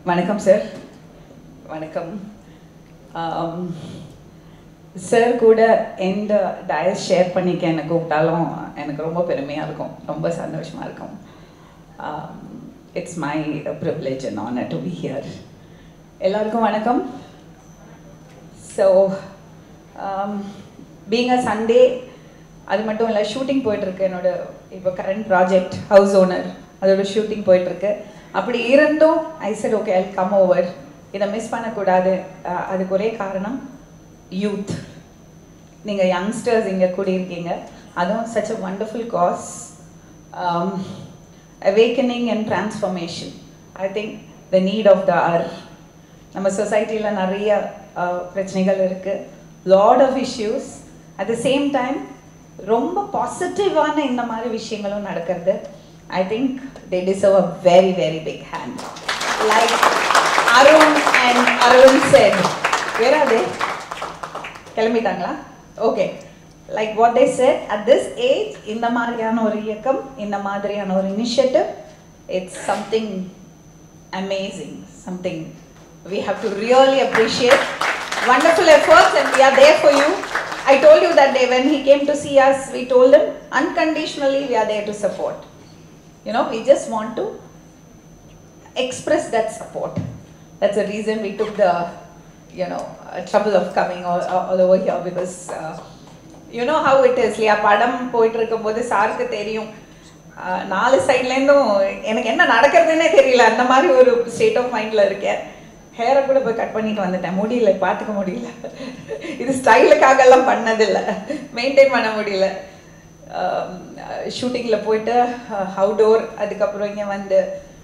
வணக்கம் சார் வணக்கம் சார் கூட எந்த டயஸ் ஷேர் பண்ணிக்க என்னை கூப்பிட்டாலும் எனக்கு ரொம்ப பெருமையாக இருக்கும் ரொம்ப சந்தோஷமாக இருக்கும் it's my privilege and honour to be here எல்லாருக்கும் வணக்கம் ஸோ பீங் அ சண்டே அது மட்டும் இல்லை ஷூட்டிங் போயிட்டுருக்கு என்னோட இப்போ கரண்ட் ப்ராஜெக்ட் ஹவுஸ் ஓனர் அதோட ஷூட்டிங் போயிட்டுருக்கு அப்படி இருந்தும் I said okay I come over இதை மிஸ் பண்ணக்கூடாது அஹ் அதுக்கு ஒரே காரணம் யூத் நீங்கள் யங்ஸ்டர்ஸ் இங்கே கூடியிருக்கீங்க அதுவும் such a wonderful cause awakening and transformation I think the need of the hour நம்ம சொசைட்டியில் நிறைய அஹ், பிரச்சனைகள் இருக்குது lot of issues at the same time ரொம்ப பாசிட்டிவான இந்த மாதிரி விஷயங்களும் நடக்கிறது I think they deserve a very very big hand like Arun and Arvind said where are they கிளம்பிட்டாங்களா okay like what they said at this age இந்த மாதிரியான ஒரு இயக்கம் இந்த மாதிரியான ஒரு initiative it's something amazing, something we have to really appreciate. Wonderful efforts, and we are there for you. I told you that day when he came to see us, we told him unconditionally we are there to support. You know, we just want to express that support. That's the reason we took the, you know, uh, trouble of coming all, all over here because uh, you know how it is. இல்லையா படம் போயிட்டு இருக்கும்போது சாருக்கு தெரியும் ஆஹ் நாலு சைட்லேருந்தும் எனக்கு என்ன நடக்கிறதுனே தெரியல அந்த மாதிரி ஒரு ஸ்டேட் ஆஃப் மைண்டில் இருக்கேன் ஹேரை கூட போய் கட் பண்ணிட்டு வந்துட்டேன் முடியல பார்த்துக்க முடியல இது ஸ்டைலுக்காகலாம் பண்ணதில்லை மெயின்டைன் பண்ண முடியல ஷூட்டிங்கில் போயிட்டு அவுடோர் அதுக்கப்புறம் இங்கே வந்து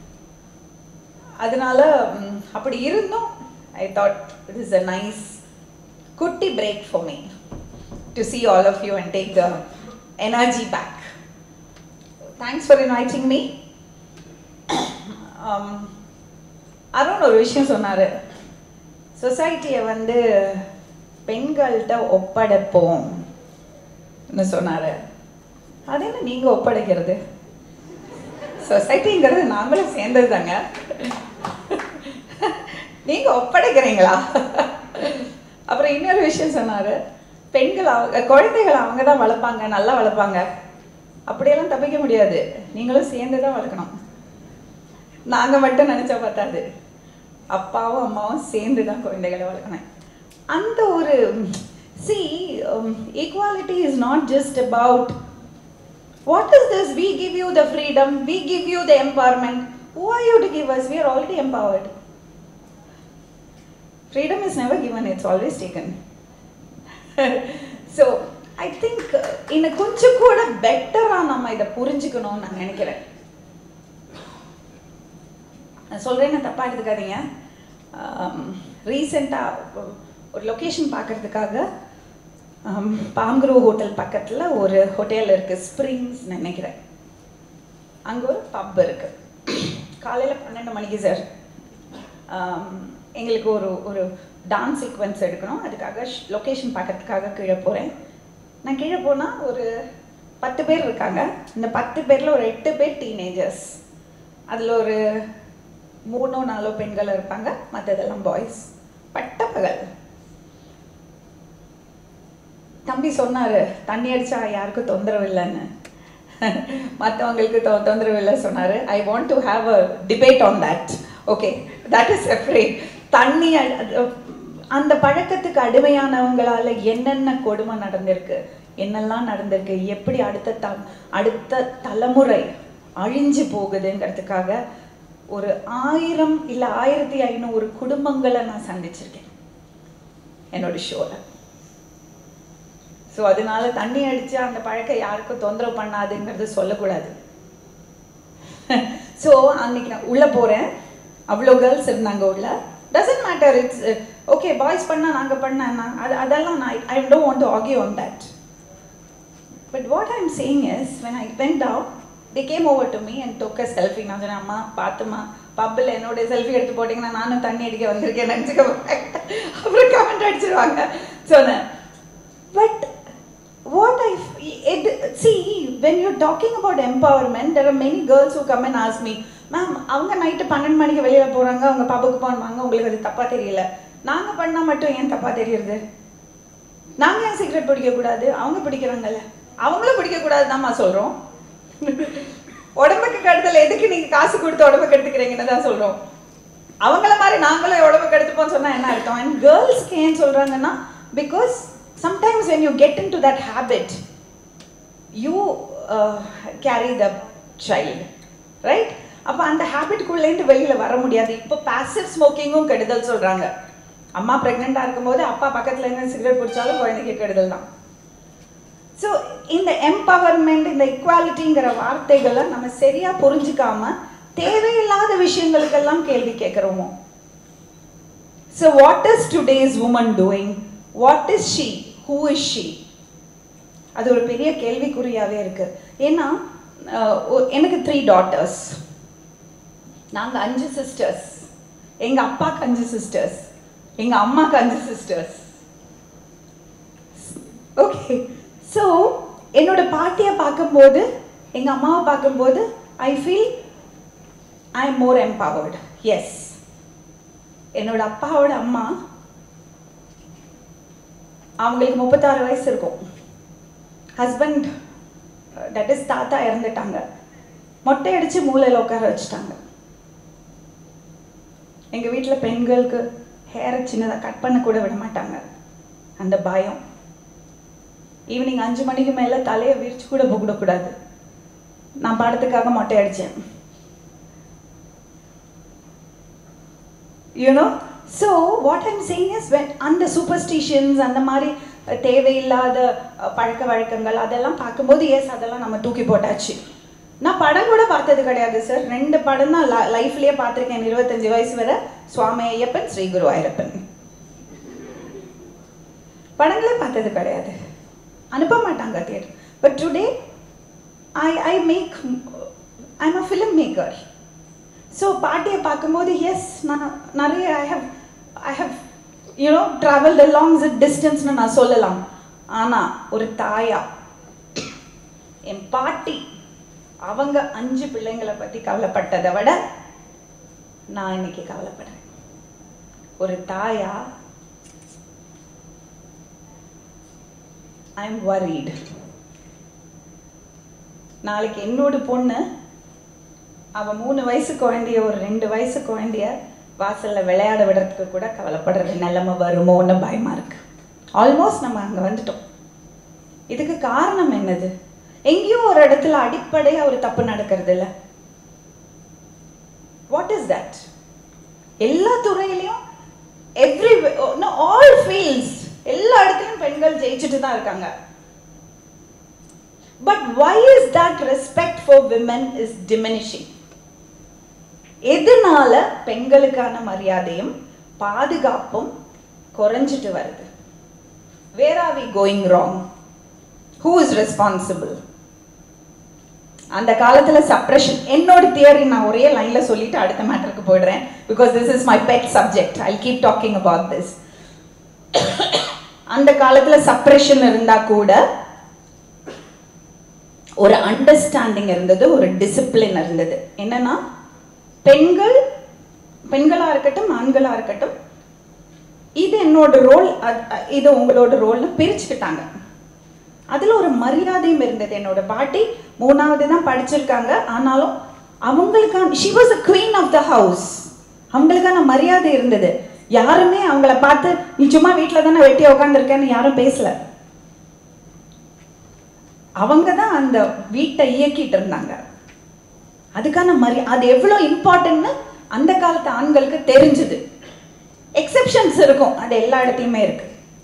அதனால ம், அப்படி இருந்தும் I thought it is a nice குட்டி break for me to see all of you and take the energy back thanks for inviting me Arun ஒரு விஷயம் சொன்னார் சொசைட்டியை வந்து பெண்கள்கிட்ட ஒப்படைப்போம் சொன்னார் அது என்ன நீங்கள் ஒப்படைக்கிறது சொசைட்டிங்கிறது நாங்களும் சேர்ந்தது தாங்க நீங்கள் ஒப்படைக்கிறீங்களா அப்புறம் இன்னொரு விஷயம் சொன்னார் பெண்கள் அவங்க குழந்தைகள் அவங்க தான் வளர்ப்பாங்க நல்லா வளர்ப்பாங்க அப்படியெல்லாம் தப்பிக்க முடியாது நீங்களும் சேர்ந்து தான் வளர்க்கணும் நாங்கள் மட்டும் நினச்சா பார்த்தாது அப்பாவும் அம்மாவும் சேர்ந்து தான் குழந்தைகளை வளர்க்கணும் அந்த ஒரு சி equality is not just about what is this we give you the freedom we give you the empowerment who are you to give us we are already empowered freedom is never given it's always taken so I think இன்னும் கொஞ்சம் கூட பெட்டராக நம்ம இதை புரிஞ்சுக்கணும்னு நான் நினைக்கிறேன் நான் சொல்கிறேன்னு தப்பாக எடுத்துக்காதீங்க ரீசெண்டாக ஒரு லொக்கேஷன் பார்க்கறதுக்காக பாம்க்ரோ ஹோட்டல் பக்கத்தில் ஒரு ஹோட்டல் இருக்குது ஸ்ப்ரிங்ஸ் நினைக்கிறேன் அங்கே ஒரு பப் இருக்குது காலையில் பன்னெண்டு மணிக்கு சார் எங்களுக்கு ஒரு ஒரு டான்ஸ் சீக்வன்ஸ் எடுக்கணும் அதுக்காக லொக்கேஷன் பார்க்கறதுக்காக கீழே போகிறேன் நான் கீழே போனால் ஒரு பத்து பேர் இருக்காங்க இந்த பத்து பேரில் ஒரு எட்டு பேர் டீனேஜர்ஸ் அதில் ஒரு மூணோ நாலோ பெண்கள் இருப்பாங்க மற்றதெல்லாம் பாய்ஸ் பட்ட பகல் தம்பி சொன்னார் தண்ணி அடித்தா யாருக்கும் தொந்தரவு இல்லைன்னு மற்றவங்களுக்கு தொ தொந்தரவு இல்லை சொன்னார் I want to have a debate on that okay that is separate தண்ணி அ- அது- அந்த பழக்கத்துக்கு அடிமையானவங்களால என்னென்ன கொடுமை நடந்திருக்கு என்னெல்லாம் நடந்திருக்கு எப்படி அடுத்த த அடுத்த தலைமுறை அழிஞ்சு போகுதுங்கிறதுக்காக ஒரு ஆயிரம் இல்லை ஆயிரத்தி ஐநூறு குடும்பங்களை நான் சந்திச்சிருக்கேன் என்னோட ஷோவில் ஸோ அதனால தண்ணி அடித்து அந்த பழக்கம் யாருக்கும் தொந்தரவு பண்ணாதுங்கிறது சொல்லக்கூடாது ஸோ அன்னைக்கு நான் உள்ளே போகிறேன் அவ்வளோ கேர்ள்ஸ் இருந்தாங்க உள்ள doesn't matter it's okay boys பண்ணால் நாங்கள் பண்ணேன் நான் அது அதெல்லாம் நான் I don't want to argue on that but what I'm saying is when I went out they came over to me and டொக்க செல்ஃபி நான் சொன்னேன் அம்மா பார்த்துமா பப்பில் என்னோட செல்ஃபி எடுத்து போட்டிங்கன்னா நானும் தண்ணி அடிக்க வந்திருக்கேன் நினச்சிக்க அப்புறம் கமெண்ட் அடிச்சிருவாங்க சொன்னேன் but what I f- it, see when you're talking about empowerment, there are many girls who come and ask me, ma'am அவங்க நைட்டு பன்னெண்டு மணிக்கு வெளியில் போகிறாங்க அவங்க பப்புக்கு போனாங்க உங்களுக்கு அது தப்பாக தெரியல நாங்கள் பண்ணால் மட்டும் ஏன் தப்பாக தெரியுது நாங்கள் ஏன் சிகரெட் பிடிக்கக்கூடாது அவங்க பிடிக்கிறாங்கல்ல அவங்களும் பிடிக்கக்கூடாதுதாம்மா சொல்கிறோம் உடம்புக்கு கெடுதல் எதுக்கு நீங்கள் காசு கொடுத்து உடம்புக்கு எடுத்துக்கிறீங்கன்னு தான் சொல்கிறோம் அவங்கள மாதிரி நாங்களும் உடம்புக்கு எடுத்துப்போம் சொன்னால் என்ன அர்த்தம் அண்ட் கேர்ள்ஸ்க்கு ஏன் சொல்கிறாங்கன்னா because sometimes when you get into that habit you carry the child right அப்போ அந்த ஹேபிட்குள்ளேருந்து வெளியில் வர முடியாது இப்போ பாசிவ் ஸ்மோக்கிங்கும் கெடுதல் சொல்கிறாங்க அம்மா ப்ரெக்னெண்ட்டாக இருக்கும்போது அப்பா பக்கத்தில் இருந்து சிகரெட் பிடிச்சாலும் குழந்தைக்கு கெடுதல் தான் ஸோ இந்த எம்பவர்மெண்ட் இந்த இக்வாலிட்டிங்கிற வார்த்தைகளை நம்ம சரியாக புரிஞ்சுக்காம தேவையில்லாத விஷயங்களுக்கெல்லாம் கேள்வி கேட்குறோமோ so what is today's woman doing what is she who is she அது ஒரு பெரிய கேள்விக்குறியாகவே இருக்கு ஏன்னா அஹ், ஒ- எனக்கு த்ரீ டாட்டர்ஸ் நாங்கள் அஞ்சு சிஸ்டர்ஸ் எங்கள் அப்பாவுக்கு அஞ்சு சிஸ்டர்ஸ் எங்கள் அம்மாவுக்கு அஞ்சு சிஸ்டர்ஸ் ஓகே ஸோ என்னோட பாட்டியை பார்க்கும்போது எங்கள் அம்மாவை பார்க்கும்போது I feel I am more empowered yes என்னோட அப்பாவோட அம்மா அவங்களுக்கு முப்பத்தாறு வயசு இருக்கும் ஹஸ்பண்ட் தட் இஸ் தாத்தா இறந்துட்டாங்க மொட்டை அடித்து மூலையில் உட்கார வச்சுட்டாங்க எங்கள் வீட்டில் பெண்களுக்கு ஹேரை சின்னதாக கட் பண்ண கூட விட மாட்டாங்க அந்த பயம் ஈவினிங் அஞ்சு மணிக்கு மேலே தலையை விரிச்சு கூட போகக்கூடாது நான் படத்துக்காக மொட்டை அடித்தேன் you know so what I'm saying is when அந்த சூப்பர்ஸ்டிஷன்ஸ் அந்த மாதிரி அஹ், தேவையில்லாத அஹ், பழக்க வழக்கங்கள் அதெல்லாம் பார்க்கும்போது எஸ் அதெல்லாம் நம்ம தூக்கி போட்டாச்சு நான் படம் கூட பார்த்தது கிடையாது சார் ரெண்டு படம் தான் லைஃப்லேயே பார்த்துருக்கேன் இருபத்தஞ்சு வயசு வரை சுவாமி ஐயப்பன் ஸ்ரீ குரு ஐயப்பன் படங்களே பார்த்தது கிடையாது அனுப்ப மாட்டாங்க theatre but today I I make I am a film maker so பாட்டியை பார்க்கும்போது எஸ் நான் நிறைய I have I have you know travel the long டிஸ்டன்ஸ்னு நான் சொல்லலாம் ஆனால் ஒரு தாயா என் பாட்டி அவங்க அஞ்சு பிள்ளைங்களை பற்றி கவலைப்பட்டதை விட நான் இன்னைக்கு கவலைப்படுறேன் ஒரு தாயா ஐ எம் worried நாளைக்கு என்னோட பொண்ணு அவ மூணு வயசு குழந்தைய ஒரு ரெண்டு வயசு குழந்தைய வாசல்ல விளையாட விடுறதுக்கு கூட கவலைப்படுறது நிலைமை வருமோன்னு பயமா இருக்கு ஆல்மோஸ்ட் நம்ம அங்க வந்துட்டோம் இதுக்கு காரணம் என்னது எங்கேயோ ஒரு இடத்துல அடிப்படையா ஒரு தப்பு நடக்கிறது இல்ல வாட் இஸ் தட் எல்லா துறையிலையும் எவ்ரி ஆல் ஃபீல்ட்ஸ் எல்லா இடத்துலயும் பெண்கள் ஜெயிச்சுட்டு தான் இருக்காங்க but why is that respect for women is diminishing எதனால பெண்களுக்கான மரியாதையும் பாதுகாப்பும் குறைஞ்சிட்டு வருது where are we going wrong who is responsible அந்த காலத்துல சப்ரஷன் என்னோட தியரி நான் ஒரே லைன்ல சொல்லிட்டு அடுத்த மேட்டருக்கு போயிடுறேன் because this is my pet subject I keep talking about this அந்த காலத்துல சப்ரஷன் இருந்தா கூட ஒரு அண்டர்ஸ்டாண்டிங் இருந்தது ஒரு டிசிப்ளின் இருந்தது என்னன்னா பெண்கள் பெண்களா இருக்கட்டும் ஆண்களா இருக்கட்டும் இது என்னோட ரோல் இது உங்களோட ரோல்னு பிரிச்சுக்கிட்டாங்க அதுல ஒரு மரியாதையும் இருந்தது என்னோட பாட்டி மூணாவது தான் படிச்சிருக்காங்க ஆனாலும் அவங்களுக்கான she was a queen of the house அவங்களுக்கான மரியாதை இருந்தது யாருமே அவங்கள பார்த்து நீ சும்மா வீட்டில் தானே வெட்டி உட்காந்துருக்கேன்னு யாரும் பேசல அவங்க தான் அந்த வீட்டை இயக்கிட்டு இருந்தாங்க அதுக்கான மரி அது எவ்வளோ இம்பார்ட்டன்ட்னு அந்த காலத்து ஆண்களுக்கு தெரிஞ்சுது எக்ஸெப்ஷன்ஸ் இருக்கும் அது எல்லா இடத்துலையுமே இருக்கு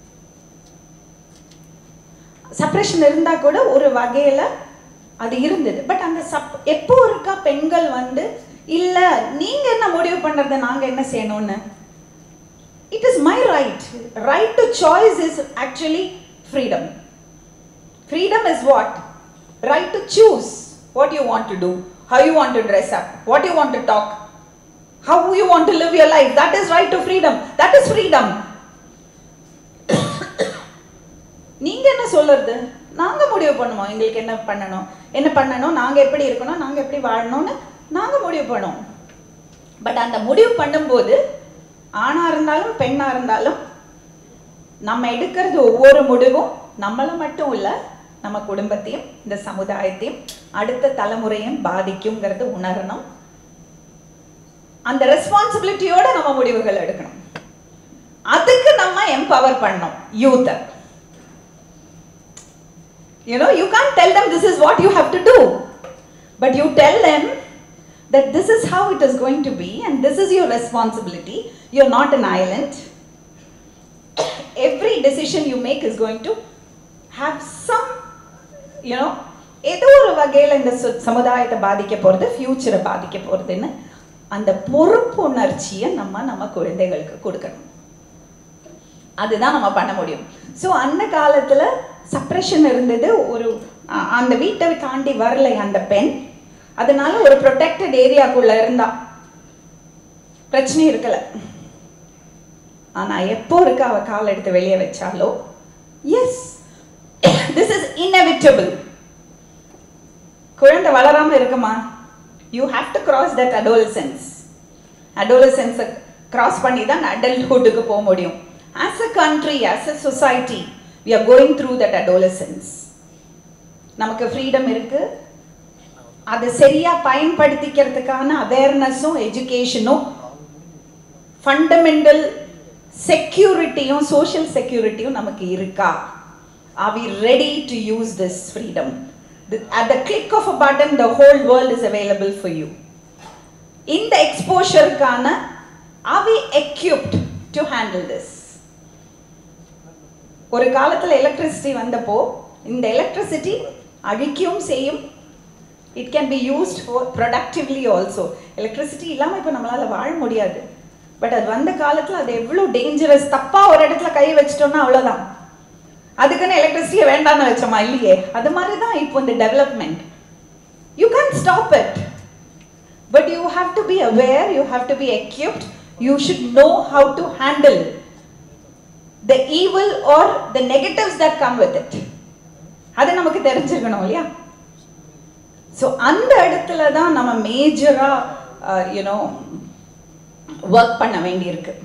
சப்ரேஷன் இருந்தா கூட ஒரு வகையில அது இருந்தது பட் அந்த சப் எப்போ இருக்கா பெண்கள் வந்து இல்ல நீங்க என்ன முடிவு பண்றத நாங்க என்ன செய்யணும்னு it is my right right to choice is actually freedom Freedom is what? Right to choose what you want to do, how you want to dress up, what you want to talk, how you want to live your life. That is right to freedom. That is freedom. நீங்க என்ன சொல்றது நாங்க முடிவு பண்ணுவோம் எங்களுக்கு என்ன பண்ணணும் என்ன பண்ணணும் நாங்க எப்படி இருக்கணும் நாங்க எப்படி வாழணும்னு நாங்க முடிவு பண்ணுவோம் பட் அந்த முடிவு பண்ணும்போது ஆணா இருந்தாலும் பெண்ணா இருந்தாலும் நம்ம எடுக்கிறது ஒவ்வொரு முடிவும் நம்மளை மட்டும் இல்ல நம்ம குடும்பத்தையும் இந்த சமுதாயத்தையும் அடுத்த தலைமுறையும் பாதிக்குங்கிறது உணரணும் அந்த ரெஸ்பான்சிபிலிட்டியோட நம்ம முடிவுகள் எடுக்கணும் அதுக்கு நம்ம எம்பவர் பண்ணணும் யூத்தை you know you can't tell them this is what you have to do but you tell them that this is how it is going to be and this is your responsibility you're not an island every decision you make is going to have some you know ஏதோ ஒரு வகையில் இந்த சு- சமுதாயத்தை பாதிக்க போகிறது ஃப்யூச்சரை பாதிக்க போகிறதுன்னு அந்த பொறுப்புணர்ச்சியை நம்ம நம்ம குழந்தைகளுக்கு கொடுக்கணும் அதுதான் நம்ம பண்ண முடியும் ஸோ அந்த காலத்தில் சப்ரெஷன் இருந்தது ஒரு அ- அந்த வீட்டை தாண்டி வரலை அந்த பெண் அதனால ஒரு ப்ரொடெக்டட் ஏரியாக்குள்ள இருந்தா பிரச்சனை இருக்கல ஆனா எப்போ இருக்க அவ கால் எடுத்து வெளியே வச்சாலோ எஸ் திஸ் இஸ் inevitable குழந்தை வளராம இருக்குமா you have to cross that adolescence adolescence cross பண்ணி தான் அடல்ட்ஹுட்டுக்கு போக முடியும் as a country as a society we are going through that adolescence நமக்கு ஃப்ரீடம் இருக்கு அதை சரியா பயன்படுத்திக்கிறதுக்கான அவேர்னஸும் எஜுகேஷனும் ஃபண்டமெண்டல் செக்யூரிட்டியும் சோஷியல் செக்யூரிட்டியும் நமக்கு இருக்கா are we ready to use this freedom at the click of a button the whole world is available for you இந்த எக்ஸ்போஷருக்கான are we equipped to handle this ஒரு காலத்தில் எலக்ட்ரிசிட்டி வந்தப்போ இந்த எலக்ட்ரிசிட்டி அழிக்கவும் செய்யும் it can be used for productively also electricity இல்லாமல் இப்போ நம்மளால் வாழ முடியாது பட் அது வந்த காலத்தில் அது எவ்வளோ டேஞ்சரஸ் தப்பாக ஒரு இடத்துல கை வச்சிட்டோம்னா அவ்வளோதான் அதுக்குன்னு எலக்ட்ரிசிட்டியை வேண்டாம்னு வச்சோமா இல்லையே அது மாதிரி தான் இப்போ இந்த development you can stop it But you have to be aware, you have to be equipped, you should know how to handle the evil or the negatives that come with it. அது நமக்கு தெரிஞ்சிருக்கணும் இல்லையா so அந்த இடத்துல தான் நம்ம மேஜராக you know work பண்ண வேண்டியிருக்கு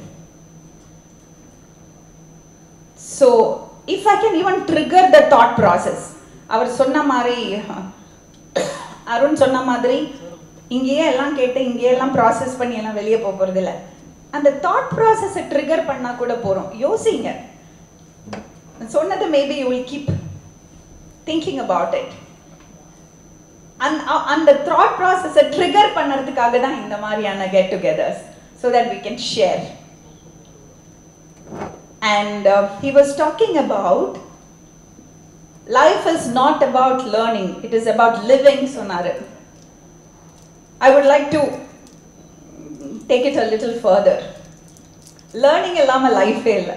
so if I can even trigger the thought process அவர் சொன்ன மாதிரி அருண் சொன்ன மாதிரி இங்கேயே எல்லாம் கேட்டு இங்கேயே எல்லாம் ப்ராசஸ் பண்ணி எல்லாம் வெளியே போக போகிறது இல்லை அந்த தாட் ப்ராசஸை ட்ரிகர் பண்ணால் கூட போகிறோம் யோசிங்க நான் சொன்னது maybe you will keep thinking about it அந்த அந்த தாட் ப்ராசஸை ட்ரிகர் பண்ணுறதுக்காக தான் இந்த மாதிரியான get togethers so that we can share and uh, he was talking about life is not about learning it is about living sonaru i would like to take it a little further learning illama life இல்ல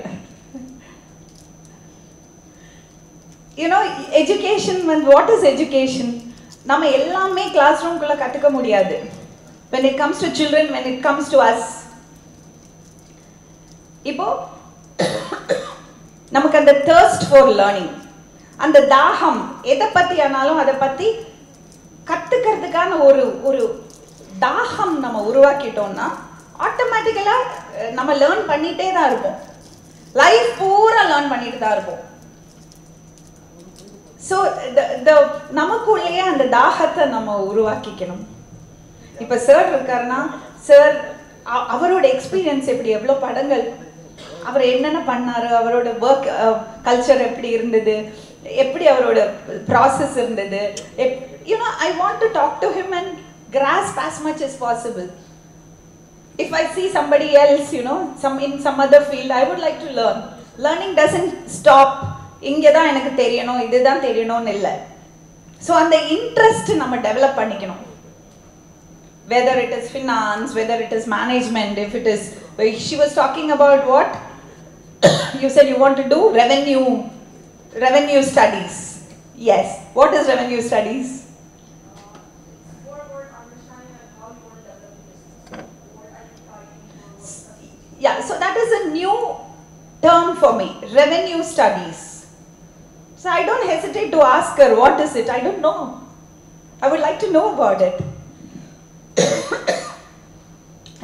you know education when what is education நம்ம எல்லாமே class ரூம்குள்ள கத்துக்க முடியாது when it comes to children when it comes to us இப்போ நமக்கு அந்த thirst for learning அந்த தாகம் எதை பத்தி ஆனாலும் அதை பத்தி கத்துக்கிறதுக்கான ஒரு ஒரு தாகம் நம்ம உருவாக்கிட்டோம்னா ஆட்டோமேட்டிக்கலா நம்ம லேர்ன் பண்ணிட்டே தான் இருப்போம் லைஃப் பூரா லேர்ன் பண்ணிட்டு தான் இருப்போம் ஸோ த நமக்குள்ளேயே அந்த தாகத்தை நம்ம உருவாக்கிக்கணும் இப்போ சார் இருக்காருன்னா சார் அவரோட எக்ஸ்பீரியன்ஸ் எப்படி எவ்வளோ படங்கள் அவர் என்னென்ன பண்ணாரு அவரோட ஒர்க் கல்ச்சர் எப்படி இருந்தது எப்படி அவரோட ப்ராசஸ் இருந்தது you know I want to talk to him and grasp as much as possible if I see somebody else, you know, some in some other field, I would like to learn. Learning doesn't stop. இங்கே தான் எனக்கு தெரியணும் இதுதான் தெரியணும்னு இல்லை so அந்த interest நம்ம develop பண்ணிக்கணும் whether it is finance, whether it is management, if it is, she was talking about what? you said you want to do revenue, revenue studies. Yes. What is revenue studies? Yeah, so that is a new term for me, revenue studies. So I don't hesitate to ask her, what is it? I don't know. I would like to know about it.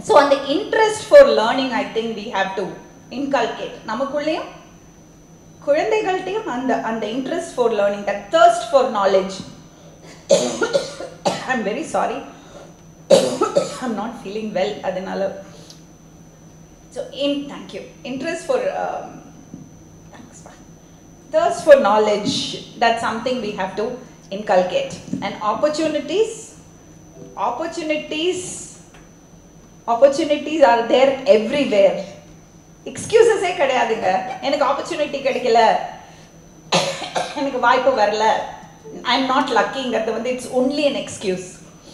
So அந்த interest for learning I think we have to inculcate நமக்குள்ளேயும் குழந்தைகள்கிட்டையும் அந்த அந்த interest for learning that thirst for knowledge I am very sorry I am not feeling well அதனால so in thank you interest for thanks thirst for knowledge that's something we have to inculcate and opportunities opportunities opportunities are there everywhere எக்ஸ்கியூசஸே கிடையாதுங்க எனக்கு opportunity கிடைக்கல எனக்கு வாய்ப்பு வரல ஐ am not லக்கிங்கிறது வந்து it's only an excuse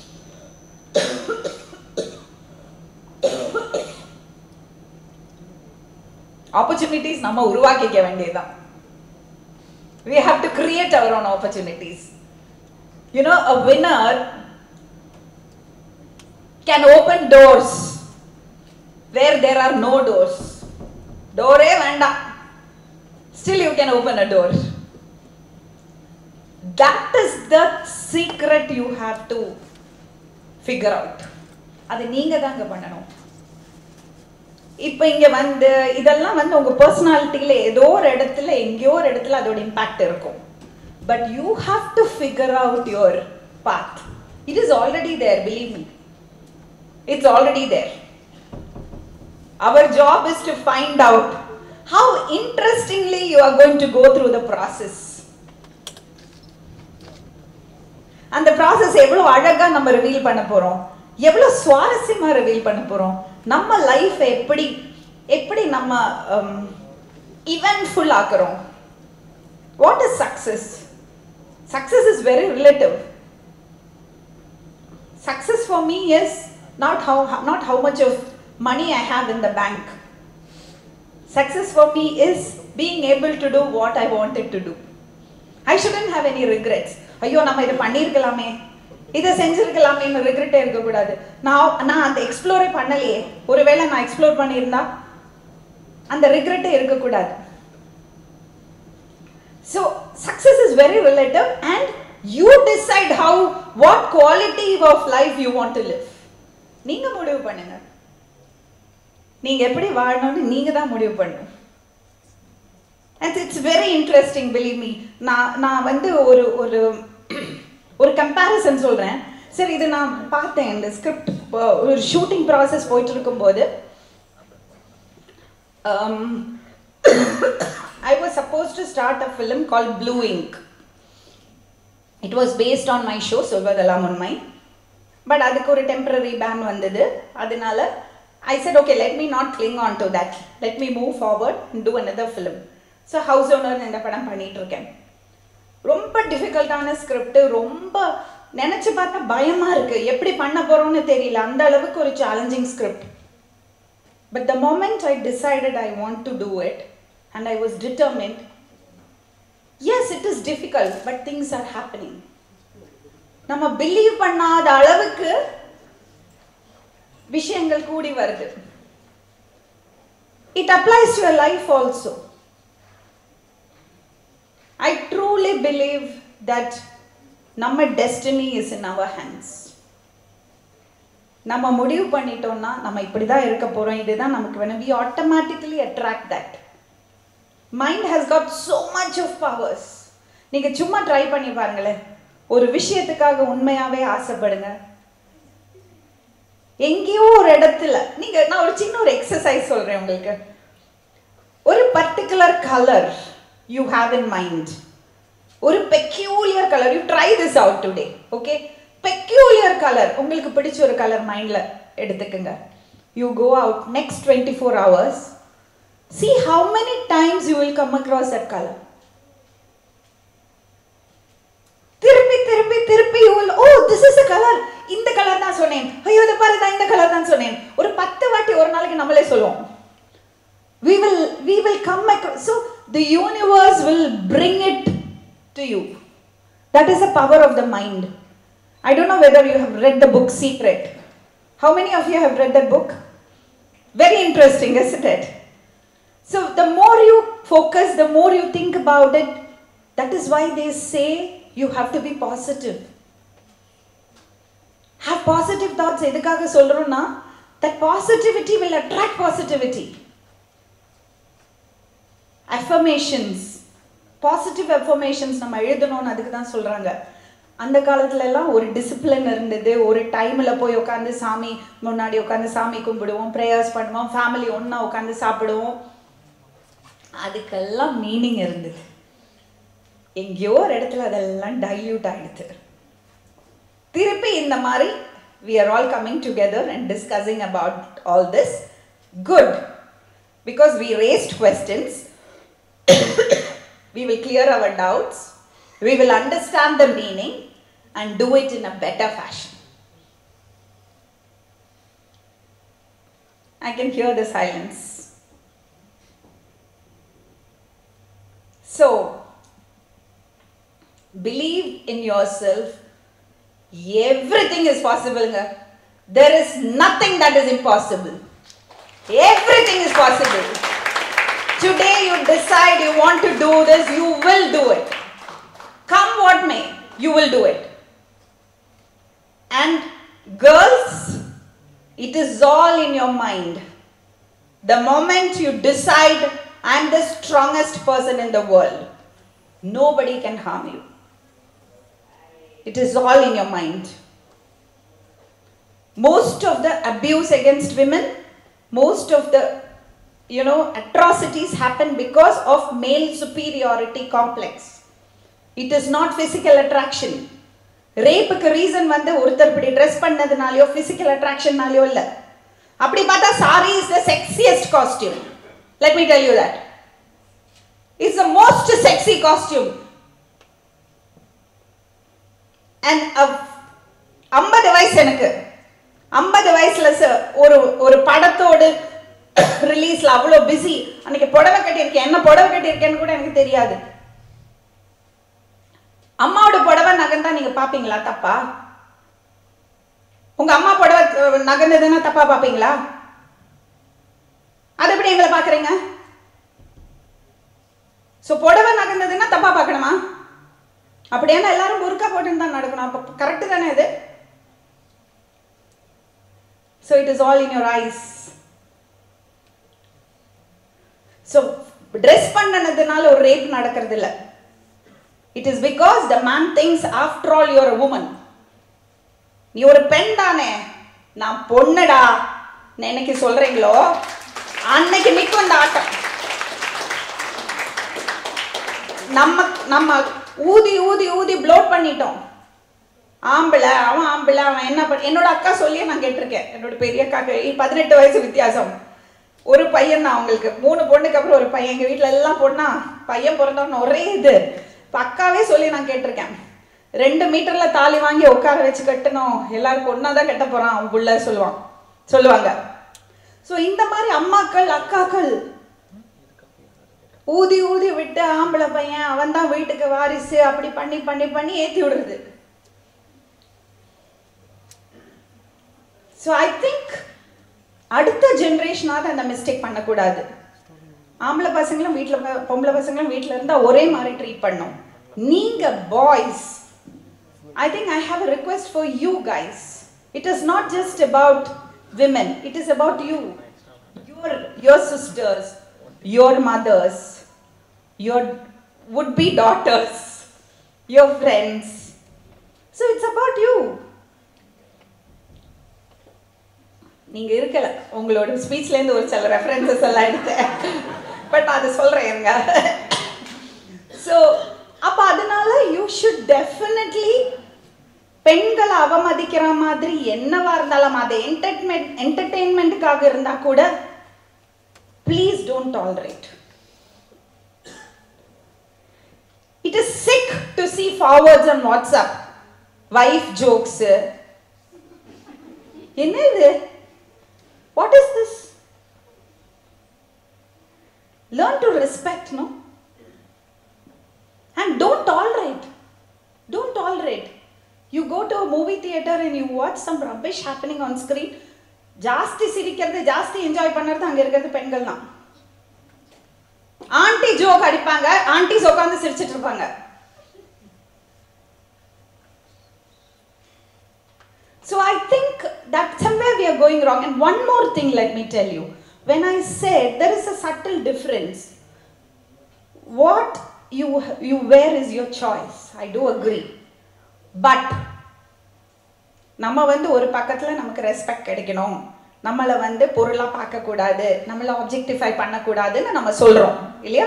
opportunities நம்ம உருவாக்கிக்க வேண்டியதுதான் we have to create our own opportunities. You know, a winner can open doors where there are no doors. Door vanda. Still, you can open a door. That is the secret you have to figure out. அது நீங்க தாங்க பண்ணணும் இப்போ இங்க வந்து இதெல்லாம் வந்து உங்க பர்சனாலிட்டியில ஏதோ ஒரு இடத்துல எங்கேயோ ஒரு இடத்துல அதோட இம்பாக்ட் இருக்கும் but you have to figure out your path it is already there believe me it's already there our job is to find out how interestingly you are going to go through the process அந்த process எவ்வளோ அழகா நம்ம reveal பண்ண போறோம் எவ்வளோ சுவாரஸ்யமா reveal பண்ண போறோம் நம்ம லைஃப் எப்படி எப்படி நம்ம இவென்ட்ஃபுல் ஆக்குறோம் what is success success is very relative success for me is not how not how much of money I have in the bank success for me is being able to do what I wanted to do I shouldn't have any regrets ஐயோ நம்ம இதை பண்ணியிருக்கலாமே இதை செஞ்சிருக்கலாமேன்னு ரிக்ரெட்டே இருக்கக்கூடாது நான் நான் அந்த எக்ஸ்ப்ளோரே பண்ணலையே ஒருவேளை நான் எக்ஸ்ப்ளோர் பண்ணியிருந்தா அந்த ரிக்ரெட்டே இருக்கக்கூடாது so success is very relative and you decide how what quality of life you want to live நீங்க முடிவு பண்ணுங்க நீங்க எப்படி வாழணும்னு நீங்க தான் முடிவு பண்ணணும் and it's very interesting believe me நான் நான் வந்து ஒரு ஒரு ஒரு கம்பேரிசன் சொல்கிறேன் சரி இது நான் பார்த்தேன் இந்த ஸ்கிரிப்ட் ஒரு ஷூட்டிங் ப்ராசஸ் போயிட்டு இருக்கும்போது I was suppose to start a film call blue ink it was based on my show Solvathellam Unmai but அதுக்கு ஒரு டெம்பரரி பேன் வந்தது அதனால I said okay let me not cling on to that let me move forward to another film so house owner இந்த படம் பண்ணிட்டு இருக்கேன் ரொம்ப டிஃபிகல்ட்டான script ரொம்ப நினைச்சு பார்த்தா பயமா இருக்கு எப்படி பண்ண போறோம்னு தெரியல அந்த அளவுக்கு ஒரு challenging script but the moment I decided I want to do it and I was determined yes it is difficult but things are happening நம்ம பிலீவ் பண்ணாத அளவுக்கு விஷயங்கள் கூடி வருது it applies your life also I truly believe that நம்ம destiny is in our hands நம்ம முடிவு பண்ணிட்டோம்னா நம்ம இப்படி தான் இருக்க போகிறோம் இதுதான் நமக்கு வேணும் we automatically attract that mind has got so much of powers நீங்கள் சும்மா ட்ரை பண்ணி பாருங்களேன் ஒரு விஷயத்துக்காக உண்மையாகவே ஆசைப்படுங்க எங்கேயோ ஒரு இடத்துல நீங்கள் நான் ஒரு சின்ன ஒரு எக்ஸசைஸ் சொல்கிறேன் உங்களுக்கு ஒரு particular colour you have in mind. ஒரு peculiar colour you try this out today okay peculiar colour உங்களுக்கு பிடிச்ச ஒரு கலர் மைண்டில் எடுத்துக்கோங்க you go out next twenty four hours see how many times you will come across that colour திருப்பி திருப்பி திருப்பி you will oh this is a colour இந்த colour தான் சொன்னேன் ஐயோ இதை பாரு நான் இந்த கலர் தான் சொன்னேன் ஒரு பத்து வாட்டி ஒரு நாளைக்கு நம்மளே சொல்லுவோம் we will we will come across so the universe will bring it to you that is the power of the mind i don't know whether you have read the book secret how many of you have read that book very interesting isn't it so the more you focus the more you think about it that is why they say you have to be positive have positive thoughts எதுக்காக சொல்றோம்னா that positivity will attract positivity affirmations positive affirmations நம்ம எழுதணும்னு அதுக்கு தான் சொல்கிறாங்க அந்த காலத்துல எல்லாம் ஒரு டிசிப்ளின் இருந்தது ஒரு டைமில் போய் உட்காந்து சாமி முன்னாடி உட்காந்து சாமி கும்பிடுவோம் ப்ரேயர்ஸ் பண்ணுவோம் ஃபேமிலி ஒன்றா உட்காந்து சாப்பிடுவோம் அதுக்கெல்லாம் மீனிங் இருந்தது எங்கேயோ ஒரு இடத்துல அதெல்லாம் டைல்யூட் ஆகிடுது திருப்பி இந்த மாதிரி we are all coming together and discussing about all this good because we raised questions we will clear our doubts we will understand the meaning and do it in a better fashion i can hear the silence so believe in yourself everything is possible nga. there is nothing that is impossible everything is possible today you decide you want to do this you will do it come what may you will do it and girls it is all in your mind the moment you decide i'm the strongest person in the world nobody can harm you it is all in your mind. Most of the abuse against women, most of the you know atrocities happen because of male superiority complex. It is not physical attraction. ரேப்புக்கு reason வந்து ஒருத்தர் இப்படி dress பண்ணதுனாலயோ physical அட்ராக்ஷன்னாலயோ இல்லை அப்படி பார்த்தா sari is the sexiest costume let me tell you that it's the most sexy costume and ஐம்பது வயசு எனக்கு ஐம்பது வயசுல ச- ஒரு ஒரு படத்தோடு ரிலீஸ்ல அவ்வளோ பிஸி அன்னைக்கு புடவை கட்டியிருக்கேன் என்ன புடவை கட்டியிருக்கேன்னு கூட எனக்கு தெரியாது அம்மாவோட புடவை நகர்ந்தா நீங்க பாப்பீங்களா தப்பா உங்க அம்மா புடவை அஹ், நகர்ந்ததுன்னா தப்பா பாப்பீங்களா அது எப்படி எங்களை பாக்குறீங்க சோ புடவை நகர்ந்ததுன்னா தப்பா பார்க்கணுமா அப்படியானா எல்லாரும் புர்கா போட்டுன்னு தான் நடக்கணும் அப்போ கரெக்டு தானே இது so it is all in your eyes so dress பண்ணனதுனால ஒரு ரேப் நடக்கிறது இல்லை it is because the man thinks after all your woman நீ ஒரு பெண் தானே நான் பொண்ணுடா என்னைக்கு சொல்றீங்களோ அன்னைக்கு நிற்கும் இந்த ஆட்டம் நம்ம நம்ம ஊதி ஊதி ஊதி ப்ளோட் பண்ணிட்டோம் ஆம்பளை அவன் ஆம்பளை அவன் என்ன பண்ண என்னோட அக்கா சொல்லியே நான் கேட்டிருக்கேன் என்னோட பெரிய அக்காக்கு பதினெட்டு வயசு வித்தியாசம் ஒரு பையன் தான் அவங்களுக்கு மூணு பொண்ணுக்கு அப்புறம் ஒரு பையன் எங்கள் வீட்டில் எல்லாம் பொண்ணா பையன் பிறந்தவன ஒரே இது இப்போ அக்காவே சொல்லி நான் கேட்டிருக்கேன் ரெண்டு மீட்டர்ல தாலி வாங்கி உட்கார வச்சு கட்டணும் எல்லாரும் ஒன்றா தான் கட்ட போறான் அவன் புள்ள சொல்லுவான் சொல்லுவாங்க ஸோ இந்த மாதிரி அம்மாக்கள் அக்காக்கள் ஊதி ஊதி விட்டு ஆம்பளை பையன் அவன் தான் வீட்டுக்கு வாரிசு அப்படி பண்ணி பண்ணி பண்ணி ஏத்தி விடுறது ஸோ ஐ திங்க் அடுத்த ஜென்ரேஷனாவது அந்த மிஸ்டேக் பண்ணக்கூடாது ஆம்பளை பசங்களும் வீட்டில் பொம்பளை பசங்களும் வீட்டில் இருந்தால் ஒரே மாதிரி ட்ரீட் பண்ணும் நீங்க boys I think I have a request for you guys it is not just about women it is about you your your sisters your mothers, your would be daughters, your friends. So it's about you. நீங்க இருக்கல உங்களோட ஸ்பீச்ல இருந்து ஒரு சில references எல்லாம் எடுத்தேன் but அது சொல்றேன் இருங்க ஸோ அப்ப அதனால யூ ஷுட் டெஃபினெட்லி பெண்களை அவமதிக்கிற மாதிரி என்னவா இருந்தாலும் அது என்டர்டைன்மெண்ட் என்டர்டெயின்மெண்ட்டுக்காக இருந்தா கூட please don't tolerate. It is sick to see forwards on WhatsApp. Wife jokes. என்ன இது what is this learn to respect no and don't tolerate don't tolerate you go to movie theatre and you watch some rubbish happening on screen ஜாஸ்தி சிரிக்கிறது ஜாஸ்தி enjoy பண்ணுறது அங்க இருக்கிறது பெண்கள் தான் ஆண்டி ஜோக் அடிப்பாங்க ஆண்டிஸ் உட்காந்து சிரிச்சிட்டு இருப்பாங்க So I think that somewhere we are going wrong. And one more thing, let me tell you. When I said there is a subtle difference, what you, you wear is your choice. I do agree. But நம்ம வந்து ஒரு பக்கத்தில் நமக்கு respect கிடைக்கணும் நம்மளை வந்து பொருளாக பார்க்கக்கூடாது நம்மளை ஆப்ஜெக்டிஃபை பண்ணக்கூடாதுன்னு நம்ம சொல்கிறோம் இல்லையா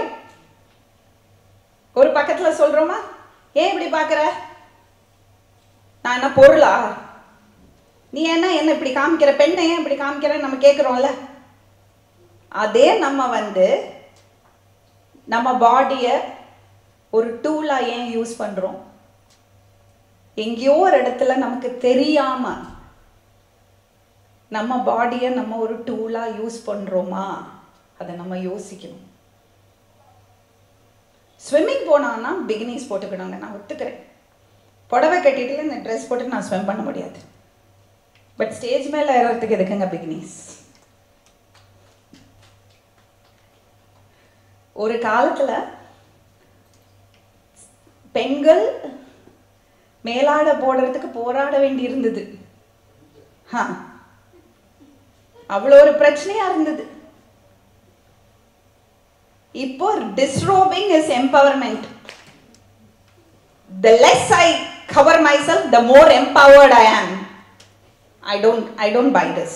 ஒரு பக்கத்தில் சொல்கிறோமா ஏன் இப்படி பார்க்குற நான் என்ன பொருளா நீ என்ன என்ன இப்படி காமிக்கிற பெண்ணை ஏன் இப்படி காமிக்கிற நம்ம கேட்குறோம்ல அதே நம்ம வந்து நம்ம பாடியை ஒரு டூலாக ஏன் யூஸ் பண்ணுறோம் எங்கேயோ ஒரு இடத்துல நமக்கு தெரியாம நம்ம பாடியை நம்ம ஒரு டூலாக யூஸ் பண்ணுறோமா அதை நம்ம யோசிக்கணும் ஸ்விம்மிங் போனான்னா பிகினிஸ் போட்டுக்கணுங்க நான் ஒத்துக்கிறேன் புடவை கட்டிட்டு இந்த ட்ரெஸ் போட்டு நான் ஸ்விம் பண்ண முடியாது பட் ஸ்டேஜ் மேலே ஏறதுக்கு எதுக்குங்க பிகினிஸ் ஒரு காலத்தில் பெண்கள் மேலாட போடுறதுக்கு போராட வேண்டி இருந்தது ஹா அவ்வளோ ஒரு பிரச்சனையா இருந்தது இப்போ disrobing is empowerment the less I cover myself, the more empowered I am. I don't, I don't buy this.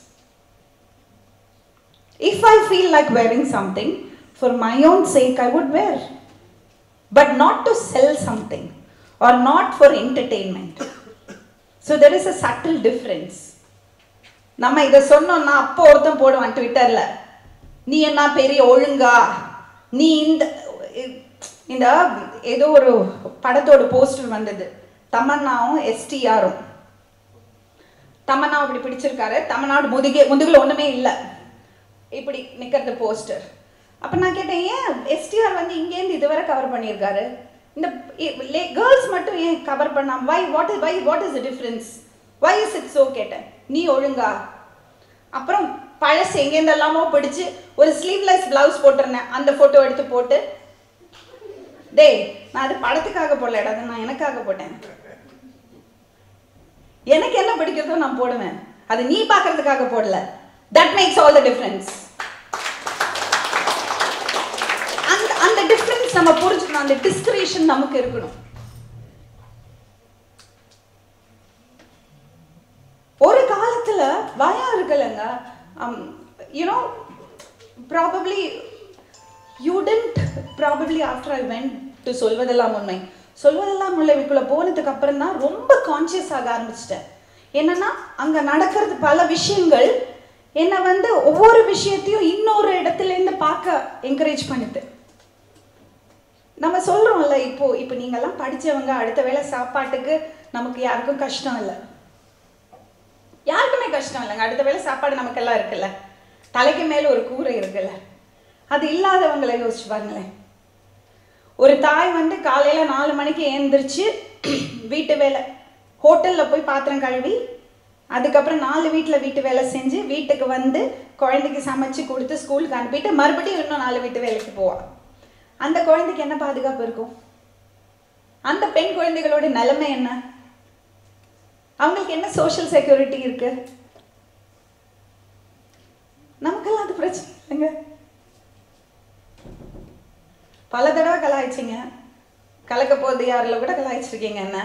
If I feel like wearing something, for my own sake, I would wear. But not to sell something or not for entertainment. So there is a subtle difference. நம்ம இதை சொன்னோம்னா அப்போ ஒருத்தன் போடுவான் ட்விட்டர்ல நீ என்ன பெரிய ஒழுங்கா நீ இந்த இந்த ஏதோ ஒரு படத்தோட போஸ்டர் வந்தது தமன்னாவும் எஸ்டிஆரும் தமன்னா இப்படி பிடிச்சிருக்காரு தமிழ்நாடு முதுகே முதுகுல ஒண்ணுமே இல்லை இப்படி நிக்கிறது போஸ்டர் அப்ப நான் கேட்டேன் ஏன் எஸ்டிஆர் வந்து இங்கேருந்து இதுவரை கவர் பண்ணியிருக்காரு இந்த கேர்ள்ஸ் மட்டும் ஏன் கவர் பண்ணாம why what is why what is the difference why is it so கேட்டேன் நீ ஒழுங்கா அப்புறம் பழசு எங்கேருந்து எல்லாமோ பிடிச்சு ஒரு ஸ்லீவ்லெஸ் பிளவுஸ் போட்டிருந்தேன் அந்த போட்டோ எடுத்து போட்டு டேய் நான் அது படத்துக்காக போடலடா அது நான் எனக்காக போட்டேன் எனக்கு என்ன பிடிக்கிறதோ நான் போடுவேன் அது நீ பார்க்கறதுக்காக போடல that makes all the difference அந்த அந்த டிஃபரன்ஸ் நம்ம புரிஞ்சுக்கணும் அந்த டிஸ்கிரேஷன் நமக்கு இருக்கணும் ஒரு காலத்துல பயம் இருக்குல்லங்க you know probably you tend probably after I went to Solvathellam Unmai சொல்வதெல்லாம் உண்மைக்குள்ள போனதுக்கு அப்புறம் தான் ரொம்ப கான்சியஸ் ஆக ஆரம்பிச்சிட்டேன் என்னன்னா அங்க நடக்கிறது பல விஷயங்கள் என்னை வந்து ஒவ்வொரு விஷயத்தையும் இன்னொரு இடத்துல இருந்து பார்க்க என்கரேஜ் பண்ணுது நம்ம சொல்றோம்ல இப்போ இப்போ நீங்கெல்லாம் படிச்சவங்க அடுத்த வேளை சாப்பாட்டுக்கு நமக்கு யாருக்கும் கஷ்டம் இல்லை யாருக்குமே கஷ்டம் இல்லைங்க அடுத்த வேளை சாப்பாடு நமக்கெல்லாம் இருக்குல்ல தலைக்கு மேல ஒரு கூரை இருக்குல்ல அது இல்லாதவங்களை யோசிச்சு பாருங்களேன் ஒரு தாய் வந்து காலையில நாலு மணிக்கு ஏந்திரிச்சு வீட்டு வேலை ஹோட்டல்ல போய் பாத்திரம் கழுவி அதுக்கப்புறம் நாலு வீட்டில் வீட்டு வேலை செஞ்சு வீட்டுக்கு வந்து குழந்தைக்கு சமைச்சு கொடுத்து ஸ்கூலுக்கு அனுப்பிட்டு மறுபடியும் இன்னும் நாலு வீட்டு வேலைக்கு போவா அந்த குழந்தைக்கு என்ன பாதுகாப்பு இருக்கும் அந்த பெண் குழந்தைகளோட நிலைமை என்ன அவங்களுக்கு என்ன சோஷியல் செக்யூரிட்டி இருக்கு நமக்கெல்லாம் அது பிரச்சனை இல்லைங்க பல தடவை கலாய்ச்சிங்க கலக்க போது யாரில் கூட கலாய்ச்சிருக்கீங்க என்ன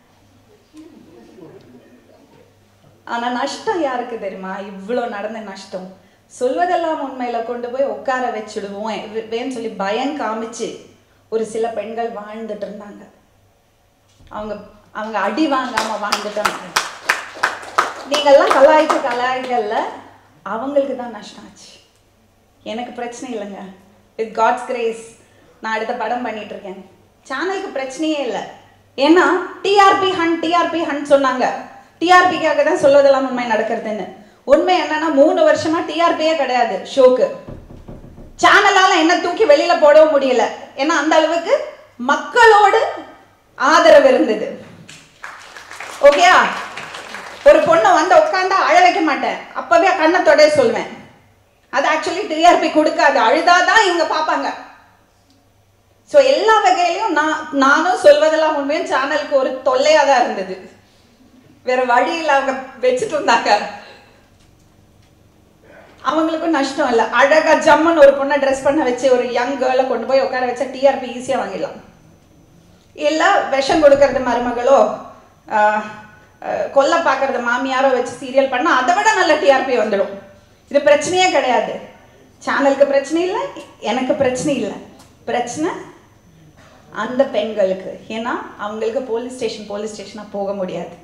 ஆனா நஷ்டம் யாருக்கு தெரியுமா இவ்வளோ நடந்த நஷ்டம் சொல்வதெல்லாம் உண்மையில கொண்டு போய் உட்கார வச்சுடுவோம் வே- வேன்னு சொல்லி பயம் காமிச்சு ஒரு சில பெண்கள் வாழ்ந்துட்டு இருந்தாங்க அவங்க அவங்க அடி வாங்காம வாழ்ந்துட்டாங்க நீங்கெல்லாம் கலாய்க்கு கலாய்கள்ல அவங்களுக்கு தான் நஷ்டம் ஆச்சு எனக்கு பிரச்சனை இல்லைங்க வித் காட்ஸ் கிரேஸ் நான் அடுத்த படம் பண்ணிட்டு இருக்கேன் சேனலுக்கு பிரச்சனையே இல்லை ஏன்னா டிஆர்பி ஹன் டிஆர்பி ஹன் சொன்னாங்க டிஆர்பிக்காக தான் சொல்வதெல்லாம் உண்மை நடக்கிறதுன்னு உண்மை என்னன்னா மூணு வருஷமா டிஆர்பியே கிடையாது ஷோக்கு சேனலால என்ன தூக்கி வெளியில போடவும் முடியல ஏன்னா அந்த அளவுக்கு மக்களோடு ஆதரவு இருந்தது ஓகேயா ஒரு பொண்ணை வந்து உட்காந்தா அழ வைக்க மாட்டேன் அப்பவே கண்ணை தொடைய சொல்லுவேன் அது ஆக்சுவலி டிஆர்பி கொடுக்காது அழுதாதான் இவங்க பார்ப்பாங்க ஸோ எல்லா வகையிலையும் நான் நானும் சொல்வதெல்லாம் உண்மையும் சேனலுக்கு ஒரு தொல்லையாக தான் இருந்தது வேற வழியில் அவங்க வச்சுட்டு இருந்தாங்க அவங்களுக்கும் நஷ்டம் இல்லை அழகா ஜம்மன் ஒரு பொண்ணை ட்ரெஸ் பண்ண வச்சு ஒரு யங் கேர்ளை கொண்டு போய் உட்கார வச்சா டிஆர்பி ஈஸியாக வாங்கிடலாம் இல்லை விஷம் கொடுக்கறது மருமகளோ ஆஹ், ஆஹ், கொல்ல பார்க்கறது மாமியாரோ வச்சு சீரியல் பண்ணால் அதை விட நல்ல டிஆர்பி வந்துடும் இது பிரச்சனையே கிடையாது சேனலுக்கு பிரச்சனை இல்லை எனக்கு பிரச்சனை இல்லை பிரச்சனை அந்த பெண்களுக்கு ஏன்னா அவங்களுக்கு போலீஸ் ஸ்டேஷன் போலீஸ் ஸ்டேஷனாக போக முடியாது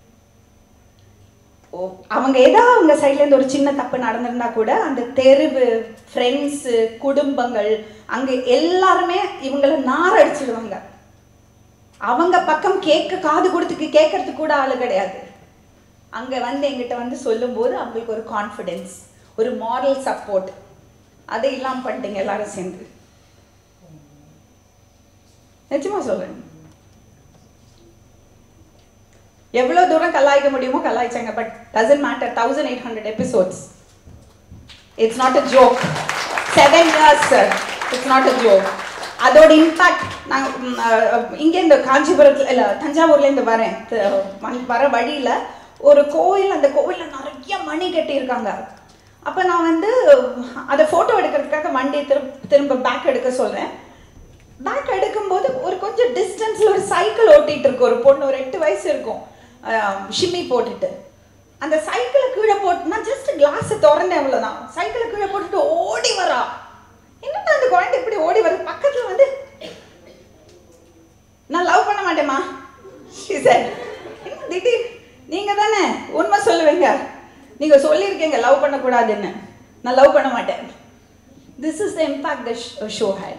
ஓ, அவங்க ஏதாவது அவங்க சைட்லேருந்து ஒரு சின்ன தப்பு நடந்திருந்தா கூட அந்த தெருவு ஃப்ரெண்ட்ஸு குடும்பங்கள் அங்கே எல்லாருமே இவங்களை நாரடிச்சிடுவாங்க அவங்க பக்கம் கேட்க காது கொடுத்துக்கு கேட்கறதுக்கு கூட ஆளு கிடையாது அங்கே வந்து எங்கிட்ட வந்து சொல்லும்போது அவங்களுக்கு ஒரு கான்ஃபிடென்ஸ் ஒரு மாரல் சப்போர்ட் அதை இல்லாமல் பண்ணிட்டீங்க எல்லாரும் சேர்ந்து நிச்சயமா சொல்றேன் எவ்வளோ தூரம் கலாய்க்க முடியுமோ கலாய்ச்சாங்க but doesn't matter thousand eight hundred episodes it's not a joke seven years sir it's not a joke அதோட இம்பாக்ட் நான் ம், அஹ், இங்கே இந்த காஞ்சிபுரத்தில் இல்லை தஞ்சாவூர்லேருந்து வரேன் த- வந்- வர வழியில் ஒரு கோயில் அந்த கோயிலில் நிறைய மணி கட்டியிருக்காங்க அப்போ நான் வந்து அதை ஃபோட்டோ எடுக்கிறதுக்காக வண்டியை திரும்ப திரும்ப பேக் எடுக்க சொல்கிறேன் பேக் எடுக்கும்போது ஒரு கொஞ்சம் டிஸ்டன்ஸில் ஒரு சைக்கிள் ஓட்டிகிட்டு இருக்கு ஒரு பொண்ணு ஒரு எட்டு வயசு இருக்கும் ஷிம்மி போட்டுட்டு அந்த சைக்கிளை கீழே போட்டு நான் ஜஸ்ட் கிளாஸை திறந்தேன் அவ்வளோதான் சைக்கிளை கீழே போட்டுட்டு ஓடி வரா என்னடா அந்த குழந்தை இப்படி ஓடி வருது பக்கத்தில் வந்து நான் லவ் பண்ண மாட்டேம்மா She said, என்ன திடீர் நீங்கள் தானே உண்மை சொல்லுவீங்க நீங்கள் சொல்லியிருக்கீங்க லவ் பண்ணக்கூடாதுன்னு நான் லவ் பண்ண மாட்டேன் this is the impact the show had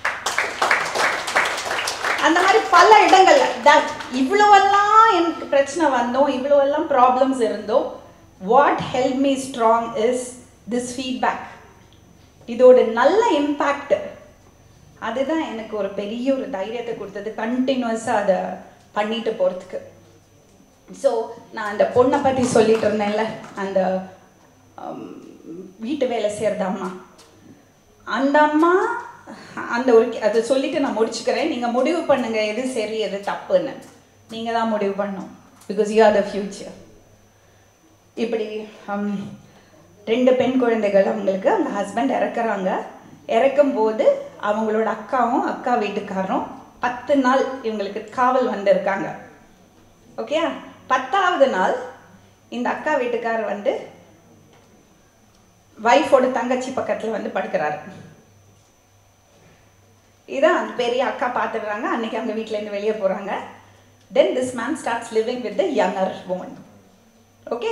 அந்த மாதிரி பல இடங்கள்ல that இவ்வளவெல்லாம் எனக்கு பிரச்சனை வந்தோம் இவ்வளவெல்லாம் ப்ராப்ளம்ஸ் இருந்தோம் what help me strong is this feedback இதோட நல்ல இம்பேக்ட் அதுதான் எனக்கு ஒரு பெரிய ஒரு தைரியத்தை கொடுத்தது கண்டினியூஸாக அதை பண்ணிட்டு போகிறதுக்கு ஸோ நான் அந்த பொண்ணை பற்றி சொல்லிட்டு இருந்தேன்ல அந்த ஹம், வீட்டு வேலை செய்கிறது அம்மா அந்த அம்மா அந்த ஒரு அதை சொல்லிட்டு நான் முடிச்சுக்கிறேன் நீங்கள் முடிவு பண்ணுங்க எது சரி எது தப்புன்னு நீங்கள் தான் முடிவு பண்ணணும் because you are the future இப்படி ஹம், ரெண்டு பெண் குழந்தைகள் அவங்களுக்கு அவங்க ஹஸ்பண்ட் இறக்குறாங்க இறக்கும்போது அவங்களோட அக்காவும் அக்கா வீட்டுக்காரரும் பத்து நாள் இவங்களுக்கு காவல் வந்திருக்காங்க ஓகே பத்தாவது நாள் இந்த அக்கா வீட்டுக்காரர் வந்து வைஃபோட தங்கச்சி பக்கத்தில் வந்து படுக்கிறாரு இதான் அந்த பெரிய அக்கா பார்த்துடுறாங்க அன்னைக்கு அவங்க வீட்டிலேருந்து வெளியே போகிறாங்க then this man starts living with the younger woman okay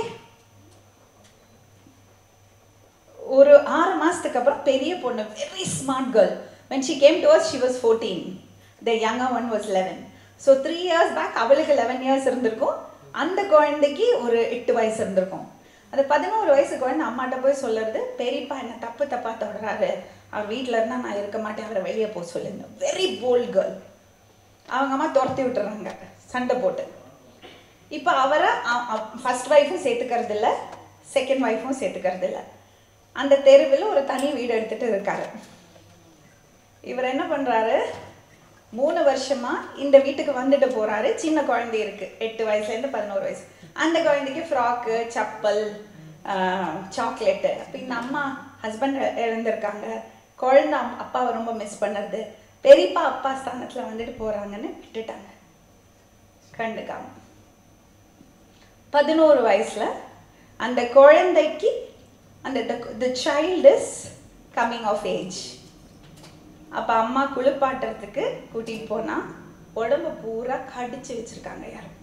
ஒரு ஆறு மாதத்துக்கு அப்புறம் பெரிய பொண்ணு very smart girl when she came to us she was 14 the younger one was 11 so three years back அவளுக்கு லெவன் இயர்ஸ் இருந்திருக்கும் அந்த குழந்தைக்கு ஒரு எட்டு வயசு இருந்திருக்கும் அந்த பதினோரு வயசு குழந்தை அம்மாட்ட போய் சொல்லுறது பெரியப்பா என்ன தப்பு தப்பா தொடராரு அவர் வீட்டில் இருந்தா நான் இருக்க மாட்டேன் அவரை வெளியே போக சொல்லுங்க வெரி போல்ட் கேர்ள் அவங்க அம்மா துரத்தி விட்டுறாங்க சண்டை போட்டு இப்போ அவரை ஃபர்ஸ்ட் ஒய்ஃபும் சேர்த்துக்கிறது இல்லை செகண்ட் ஒய்ஃபும் சேர்த்துக்கிறது இல்லை அந்த தெருவில் ஒரு தனி வீடு எடுத்துட்டு இருக்காரு இவர் என்ன பண்றாரு மூணு வருஷமா இந்த வீட்டுக்கு வந்துட்டு போறாரு சின்ன குழந்தை இருக்கு எட்டு வயசுலேருந்து பதினோரு வயசு அந்த குழந்தைக்கு ஃப்ராக்கு சப்பல் சாக்லேட்டு அப்போ இந்த அம்மா ஹஸ்பண்ட் இழந்திருக்காங்க குழந்தை அம்- அப்பாவை ரொம்ப மிஸ் பண்ணுறது பெரியப்பா அப்பா ஸ்தானத்தில் வந்துட்டு போறாங்கன்னு விட்டுட்டாங்க கண்டுக்காம பதினோரு வயசுல அந்த குழந்தைக்கு அந்த the child is coming of age அப்போ அம்மா குளிப்பாட்டுறதுக்கு கூட்டிகிட்டு போனா உடம்பு பூரா கடிச்சு வச்சிருக்காங்க யாரும்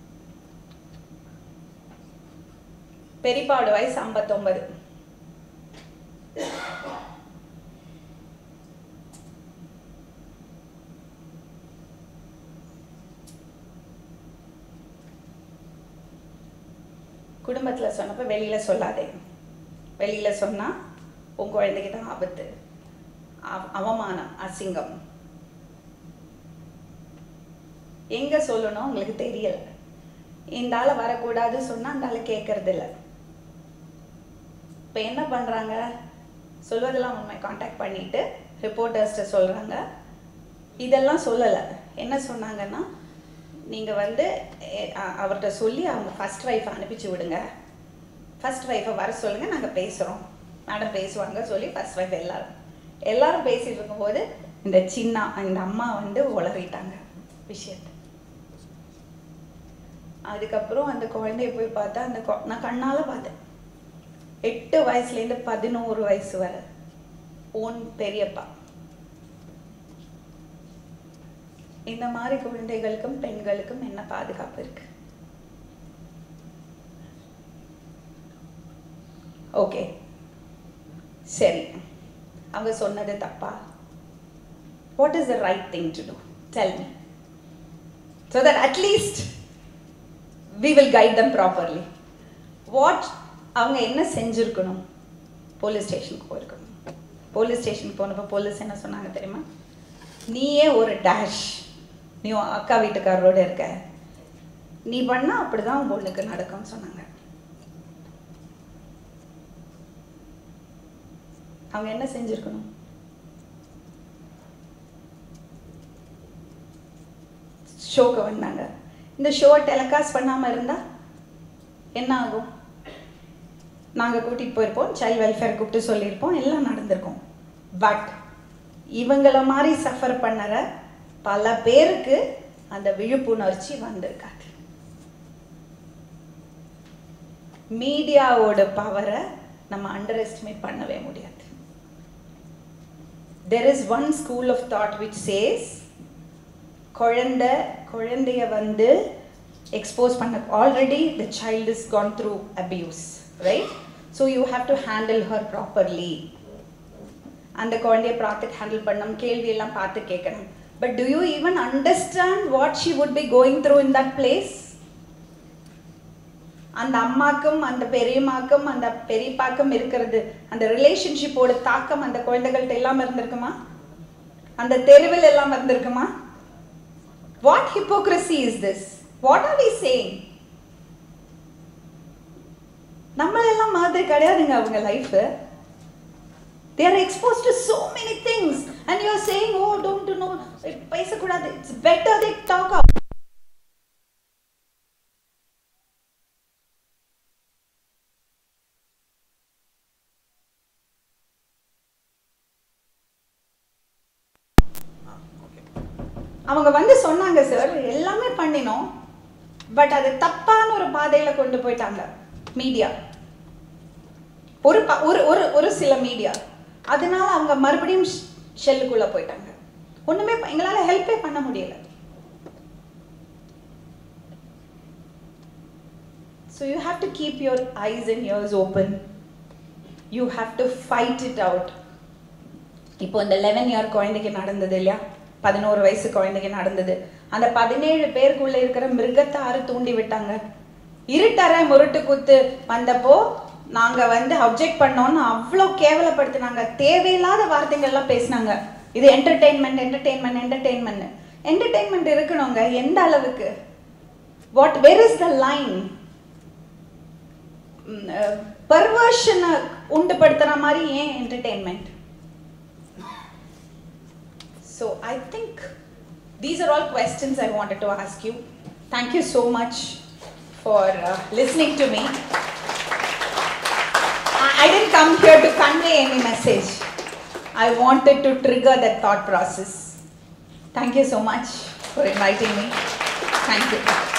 பெரியப்பாவோட வயசு ஐம்பத்தொன்பது குடும்பத்தில் சொன்னப்போ வெளியில் சொல்லாதே வெளியில் சொன்னால் உன் குழந்தைக்கு தான் ஆபத்து அவ- அவமானம் அசிங்கம் எங்கே சொல்லணும் உங்களுக்கு தெரியல இந்த ஆளை வரக்கூடாது சொன்னால் அந்த ஆளை கேட்கறது இல்லை இப்போ என்ன பண்ணுறாங்க சொல்வதெல்லாம் உண்மை காண்டாக்ட் பண்ணிட்டு ரிப்போர்ட்டர்ஸ்ட்ட சொல்கிறாங்க இதெல்லாம் சொல்லலை என்ன சொன்னாங்கன்னா நீங்கள் வந்து எ- அ- அவர்கிட்ட சொல்லி அவங்க ஃபர்ஸ்ட் ஒய்ஃபை அனுப்பிச்சு விடுங்க ஃபர்ஸ்ட் ஒய்ஃபை வர சொல்லுங்கள் நாங்கள் பேசுகிறோம் மேடம் பேசுவாங்க சொல்லி ஃபர்ஸ்ட் ஒய்ஃப் எல்லாரும் எல்லாரும் பேசிட்டு இருக்கும்போது இந்த சின்ன இந்த அம்மா வந்து உளறிட்டாங்க விஷயத்தை அதுக்கப்புறம் அந்த குழந்தைய போய் பார்த்தா அந்த கொ- நான் கண்ணால் பார்த்தேன் எட்டு வயசுலேருந்து பதினோரு வயசு வரை ஓன் பெரியப்பா இந்த மாதிரி குழந்தைகளுக்கும் பெண்களுக்கும் என்ன பாதுகாப்பு இருக்கு ஓகே சரி அவங்க சொன்னது தப்பா what is the right thing to do tell me so that at least we will guide them properly what அவங்க என்ன செஞ்சுருக்கணும் போலீஸ் ஸ்டேஷனுக்கு போயிருக்கணும் போலீஸ் ஸ்டேஷனுக்கு போனப்போ போலீஸ் என்ன சொன்னாங்க தெரியுமா நீயே ஒரு டேஷ் நீ உன் அக்கா வீட்டுக்காரரோட இருக்க நீ பண்ணா அப்படிதான் உன் பொண்ணுக்கு நடக்கும்னு சொன்னாங்க அவங்க என்ன செஞ்சிருக்கணும் ஷோக்கு வந்தாங்க இந்த ஷோவை டெலிகாஸ்ட் பண்ணாம இருந்தா என்ன ஆகும் நாங்க கூட்டிட்டு போயிருப்போம் சைல்ட் வெல்ஃபேர் கூப்பிட்டு சொல்லியிருப்போம் எல்லாம் நடந்திருக்கும் பட் இவங்கள மாதிரி சஃபர் பண்ணற பல பேருக்கு அந்த விழிப்புணர்ச்சி வந்திருக்காது மீடியாவோட பவரை நம்ம அண்டர் எஸ்டிமேட் பண்ணவே முடியாது there is one school of thought which says குழந்தை குழந்தைய வந்து எக்ஸ்போஸ் பண்ண already the child is gone through abuse right so you have to handle her properly அந்த குழந்தைய பார்த்து ஹேண்டில் பண்ணணும் கேள்வி எல்லாம் பார்த்து கேட்கணும் but do you even understand what she would be going through in that place அந்த அம்மாக்கும் அந்த பெரியம்மாக்கும் அந்த பெரியப்பாக்கும் இருக்கிறது அந்த ரிலேஷன்ஷிப்போட தாக்கம் அந்த குழந்தைகள்ட்ட எல்லாம் இருந்திருக்குமா அந்த தெருவில் எல்லாம் இருந்திருக்குமா what hypocrisy is this what are we saying நம்மளெல்லாம் மாதிரி கிடையாதுங்க அவங்க life they are exposed to so many things and you are saying oh don't you know பேசக்கூடாது it's better they talk out அவங்க வந்து சொன்னாங்க சார் எல்லாமே பண்ணினோம் பட் அது தப்பான ஒரு பாதையில கொண்டு போயிட்டாங்க மீடியா ஒரு ப- ஒரு ஒரு ஒரு சில மீடியா அதனால அவங்க மறுபடியும் ஷெல்லுக்குள்ள போயிட்டாங்க ஒண்ணுமே ப- எங்களால ஹெல்ப்பே பண்ண முடியல so you have to keep your eyes and ears open you have to fight it out இப்போ இந்த லெவன் இயர் குழந்தைக்கு நடந்தது இல்லையா பதினோரு வயசு குழந்தைக்கு நடந்தது அந்த பதினேழு பேருக்குள்ள இருக்கிற மிருகத்தை ஆறு தூண்டி விட்டாங்க இருட்டற முருட்டு குத்து வந்தப்போ நாங்க வந்து அப்ஜெக்ட் பண்ணோம்னு அவ்வளோ கேவலப்படுத்தினாங்க தேவையில்லாத வார்த்தைகள்லாம் பேசினாங்க இது என்டர்டெயின்மெண்ட் என்டர்டெயின்மெண்ட் என்டர்டெயின்மெண்ட் என்டர்டெயின்மெண்ட் இருக்கணுங்க எந்த அளவுக்கு what where is the line பர்வர்ஷனை உண்டுபடுத்துற மாதிரி ஏன் entertainment So I think these are all questions I wanted to ask you. Thank you so much for uh, listening to me. I, I didn't come here to convey any message. I wanted to trigger that thought process. Thank you so much for inviting me. Thank you.